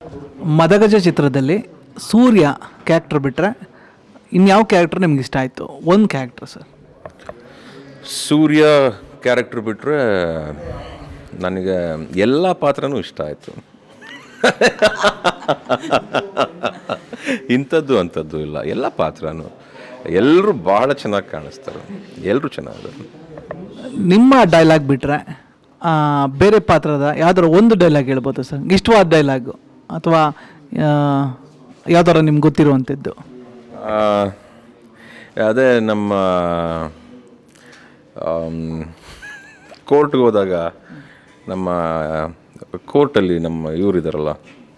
ಮದಗಜ ಚಿತ್ರದಲ್ಲಿ ಸೂರ್ಯ ಕ್ಯಾರೆಕ್ಟರ್ ಬಿಟ್ಟರೆ ಇನ್ಯಾವ ಕ್ಯಾರೆಕ್ಟರ್ ನಿಮ್ಗೆ ಇಷ್ಟ ಆಯಿತು ಒಂದು ಕ್ಯಾರೆಕ್ಟರ್ ಸರ್ ಸೂರ್ಯ ಕ್ಯಾರೆಕ್ಟರ್ ಬಿಟ್ಟರೆ ನನಗೆ ಎಲ್ಲ ಪಾತ್ರನೂ ಇಷ್ಟ ಆಯಿತು ಇಂಥದ್ದು ಅಂಥದ್ದು ಇಲ್ಲ ಎಲ್ಲ ಪಾತ್ರನೂ ಎಲ್ಲರೂ ಭಾಳ ಚೆನ್ನಾಗಿ ಕಾಣಿಸ್ತಾರೆ ಎಲ್ಲರೂ ಚೆನ್ನಾಗಿದ್ದಾರೆ ನಿಮ್ಮ ಡೈಲಾಗ್ ಬಿಟ್ಟರೆ ಬೇರೆ ಪಾತ್ರದ ಯಾವ್ದಾರ ಒಂದು ಡೈಲಾಗ್ ಹೇಳ್ಬೋದು ಸರ್ ಇಷ್ಟವಾದ ಡೈಲಾಗು ಅಥವಾ ಯಾವ್ದಾರ ನಿಮ್ಗೆ ಗೊತ್ತಿರುವಂಥದ್ದು ಆ, ಅದೇ ನಮ್ಮ ಕೋರ್ಟ್ಗೆ ಹೋದಾಗ ನಮ್ಮ ಕೋರ್ಟಲ್ಲಿ ನಮ್ಮ ಇವರಿದಾರಲ್ಲ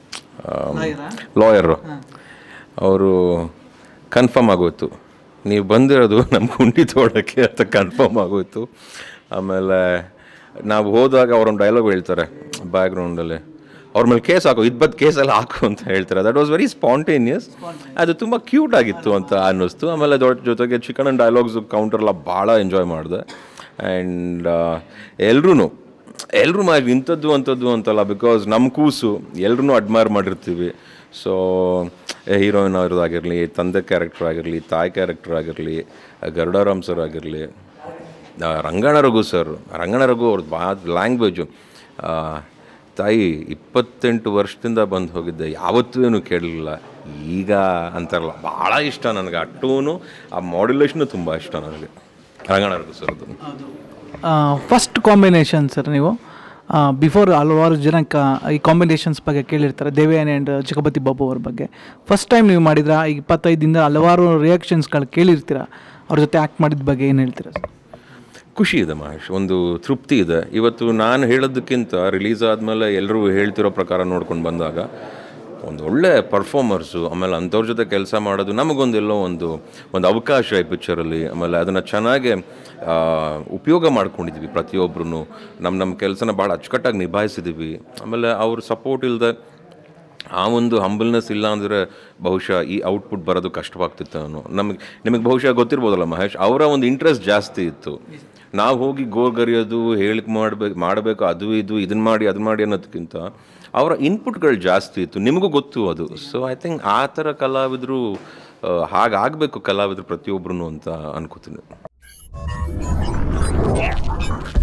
ಲಾಯರು ಅವರು ಕನ್ಫರ್ಮ್ ಆಗೋಯ್ತು ನೀವು ಬಂದಿರೋದು ನಮ್ಮ ಗುಂಡಿ ತೋಡೋಕ್ಕೆ ಅಂತ ಕನ್ಫರ್ಮ್ ಆಗೋಯ್ತು ಆಮೇಲೆ ನಾವು ಹೋದಾಗ ಅವರೊಂದು ಡೈಲಾಗ್ ಹೇಳ್ತಾರೆ ಬ್ಯಾಕ್ಗ್ರೌಂಡಲ್ಲಿ ಅವ್ರ ಮೇಲೆ ಕೇಸ್ ಹಾಕು ಇದ್ಬದ್ ಕೇಸಲ್ಲಿ ಹಾಕು ಅಂತ ಹೇಳ್ತಾರೆ ದಟ್ ವಾಸ್ ವೆರಿ ಸ್ಪಾಂಟೇನಿಯಸ್ ಅದು ತುಂಬ ಕ್ಯೂಟ್ ಆಗಿತ್ತು ಅಂತ ಅನ್ನಿಸ್ತು ಆಮೇಲೆ ದೊಡ್ಡ ಜೊತೆಗೆ ಚಿಕನ್ ಆ್ಯಂಡ್ ಡೈಲಾಗ್ಸ್ ಕೌಂಟರ್ ಎಲ್ಲ ಭಾಳ ಎಂಜಾಯ್ ಮಾಡಿದೆ ಆ್ಯಂಡ್ ಎಲ್ರೂ ಎಲ್ಲರೂ ಮಾಡಿ ಇಂಥದ್ದು ಅಂಥದ್ದು ಅಂತಲ್ಲ ಬಿಕಾಸ್ ನಮ್ಮ ಕೂಸು ಎಲ್ಲರೂ ಅಡ್ಮೈರ್ ಮಾಡಿರ್ತೀವಿ ಸೊ ಹೀರೋಯಿನ್ ಅವ್ರದ್ದಾಗಿರಲಿ ತಂದೆ ಕ್ಯಾರೆಕ್ಟರ್ ಆಗಿರಲಿ ತಾಯಿ ಕ್ಯಾರೆಕ್ಟರ್ ಆಗಿರಲಿ ಗರುಡಾರಾಮ್ ಸರ್ ಆಗಿರಲಿ ರಂಗಣ ರಘು ಸರ್ ರಂಗಣ ರಘು ಅವ್ರದ್ದು ಭಾಳ ಲ್ಯಾಂಗ್ವೇಜು ತಾಯಿ ಇಪ್ಪತ್ತೆಂಟು ವರ್ಷದಿಂದ ಬಂದು ಹೋಗಿದ್ದೆ ಯಾವತ್ತೂ ಏನು ಕೇಳಲಿಲ್ಲ ಈಗ ಅಂತಾರಲ್ಲ ಭಾಳ ಇಷ್ಟ ನನಗೆ ಆ ಟೂನು ಆ ಮಾಡ್ಯುಲೇಷನು ತುಂಬ ಇಷ್ಟ ನನಗೆ ರಂಗಣ ರಘು ಸರ್ದು ಫಸ್ಟ್ ಕಾಂಬಿನೇಷನ್ ಸರ್ ನೀವು ಬಿಫೋರ್ ಹಲವಾರು ಜನ ಕ ಈ ಕಾಂಬಿನೇಷನ್ಸ್ ಬಗ್ಗೆ ಕೇಳಿರ್ತಾರೆ ದೇವಯಾನಿ ಆ್ಯಂಡ್ ಜಗಪತಿ ಬಾಬು ಅವ್ರ ಬಗ್ಗೆ ಫಸ್ಟ್ ಟೈಮ್ ನೀವು ಮಾಡಿದ್ರ ಈಗ ಇಪ್ಪತ್ತೈದಿಂದ ಹಲವಾರು ರಿಯಾಕ್ಷನ್ಸ್ಗಳು ಕೇಳಿರ್ತೀರ ಅವ್ರ ಜೊತೆ ಆ್ಯಕ್ಟ್ ಮಾಡಿದ ಬಗ್ಗೆ ಏನು ಹೇಳ್ತೀರಾ ಸರ್ ಖುಷಿ ಇದೆ ಮಹೇಶ್ ಒಂದು ತೃಪ್ತಿ ಇದೆ ಇವತ್ತು ನಾನು ಹೇಳೋದಕ್ಕಿಂತ ರಿಲೀಸ್ ಆದಮೇಲೆ ಎಲ್ಲರೂ ಹೇಳ್ತಿರೋ ಪ್ರಕಾರ ನೋಡ್ಕೊಂಡು ಬಂದಾಗ ಒಂದು ಒಳ್ಳೆ ಪರ್ಫಾರ್ಮರ್ಸು ಆಮೇಲೆ ಅಂಥವ್ರ ಜೊತೆ ಕೆಲಸ ಮಾಡೋದು ನಮಗೊಂದೆಲ್ಲೋ ಒಂದು ಒಂದು ಅವಕಾಶ ಈ ಪಿಕ್ಚರಲ್ಲಿ ಆಮೇಲೆ ಅದನ್ನು ಚೆನ್ನಾಗಿ ಆ, ಉಪಯೋಗ ಮಾಡ್ಕೊಂಡಿದ್ವಿ ಪ್ರತಿಯೊಬ್ಬರು ನಮ್ಮ ನಮ್ಮ ಕೆಲಸನ ಭಾಳ ಅಚ್ಚುಕಟ್ಟಾಗಿ ನಿಭಾಯಿಸಿದ್ದೀವಿ ಆಮೇಲೆ ಅವ್ರ ಸಪೋರ್ಟ್ ಇಲ್ಲದೆ ಆ ಒಂದು ಹಂಬಲ್ನೆಸ್ ಇಲ್ಲ ಅಂದರೆ ಬಹುಶಃ ಈ ಔಟ್ಪುಟ್ ಬರೋದು ಕಷ್ಟವಾಗ್ತಿತ್ತು ನಾನು ನಮಗೆ ನಿಮಗೆ ಬಹುಶಃ ಗೊತ್ತಿರ್ಬೋದಲ್ಲ ಮಹೇಶ್ ಅವರ ಒಂದು ಇಂಟ್ರೆಸ್ಟ್ ಜಾಸ್ತಿ ಇತ್ತು ನಾವು ಹೋಗಿ ಗೋರ್ಗರಿಯೋದು ಹೇಳಿಕೆ ಮಾಡಬೇಕು ಮಾಡಬೇಕು ಅದು ಇದು ಇದನ್ನ ಮಾಡಿ ಅದನ್ನ ಮಾಡಿ ಅನ್ನೋದಕ್ಕಿಂತ ಅವರ ಇನ್ಪುಟ್ಗಳು ಜಾಸ್ತಿ ಇತ್ತು ನಿಮಗೂ ಗೊತ್ತು ಅದು ಸೊ ಐ ಥಿಂಕ್ ಆ ಥರ ಕಲಾವಿದರು ಹಾಗಾಗಬೇಕು ಕಲಾವಿದರು ಪ್ರತಿಯೊಬ್ಬರು ಅಂತ ಅನ್ಕೋತೀನಿ